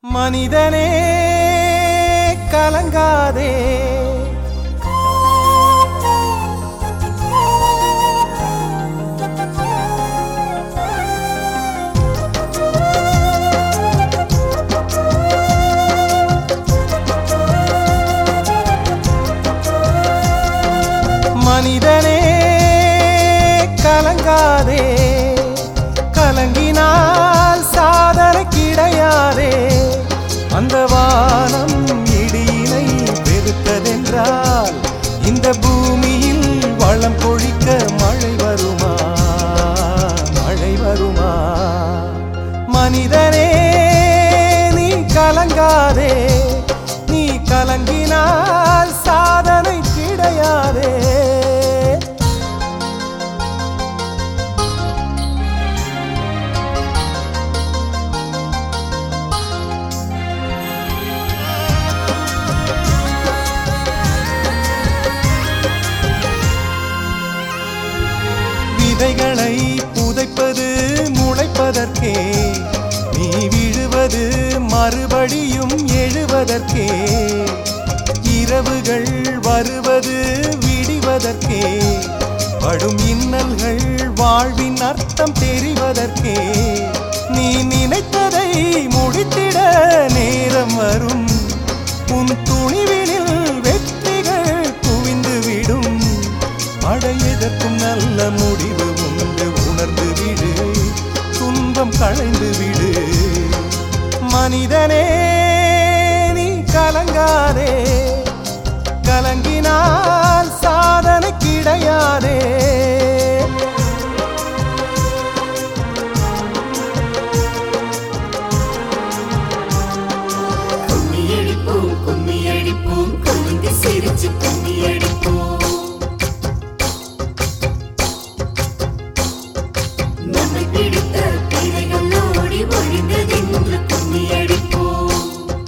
மனிதனே கலங்காதே மனிதனே கலங்காதே கலங்கினால் சாதனை கிடையாதே அந்த வானம் இடியினை பெருத்ததென்றால் இந்த பூமியில் வளம் பொழிக்க மழை வருமா மழை வருமா மனிதனே நீ கலங்காதே நீ கலங்கினால் சாதனை கிடையாதே விதைகளை புதைப்பது முளைப்பதற்கே நீ விழுவது மறுபடியும் எழுவதற்கே இரவுகள் வருவது விடிவதற்கே படும் இன்னல்கள் வாழ்வின் அர்த்தம் தெரிவதற்கே நீ நினைத்ததை முடித்திட நேரம் வரும் உன் துணிவினில் வெற்றிகள் குவிந்துவிடும் மழை எதற்கும் நல்ல முடிவு உண்டு உணர்ந்து விடு துன்பம் களைந்து விடு மனிதனே நீ கலங்காதே கலங்கினால் சாதனை கிடையாதே கும்மி அடிப்போம் கும்மி அடிப்போம் குலுங்கி சிரிச்சு கும்மி அடிப்போம் நம்மை பிடித்த பிழைகள் ஓடி ஒழிந்ததென்று கும்மி அடிப்போம்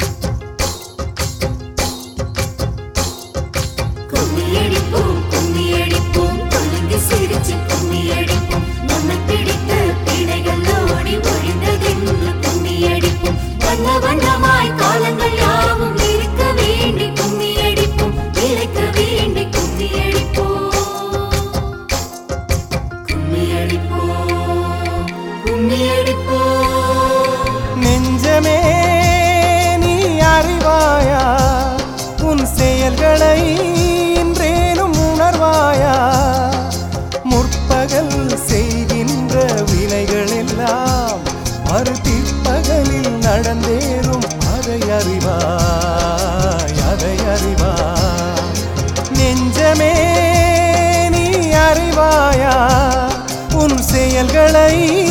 கும்மி அடிப்போம் கும்மி அடிப்போம் குலுங்கி சிரிச்சு கும்மி அடிப்போம் நம்மை பிடித்த பிழைகள் ஓடி ஒழிந்ததென்று கும்மி அடிப்போம் வண்ண வண்ணமாய் காலங்கள் யாவும் இருக்க வேண்டி கும்மி அடிப்போம் இழைக்க வேண்டி கும்மி அடிப்போம் கும்மி அடிப்போம் கும்மி அடிப்போம் நெஞ்சமே நீ அறிவாயா உன் செயல்களை இன்றேனும் உணர்வாயா முற்பகல் செய்கின்ற வினைகள் எல்லாம் மறுபிற்பகலில் நடந்தேறும் அதை அறிவாய் அதை அறிவாய் நெஞ்சமே நீ அறிவாயா உன் செயல்களை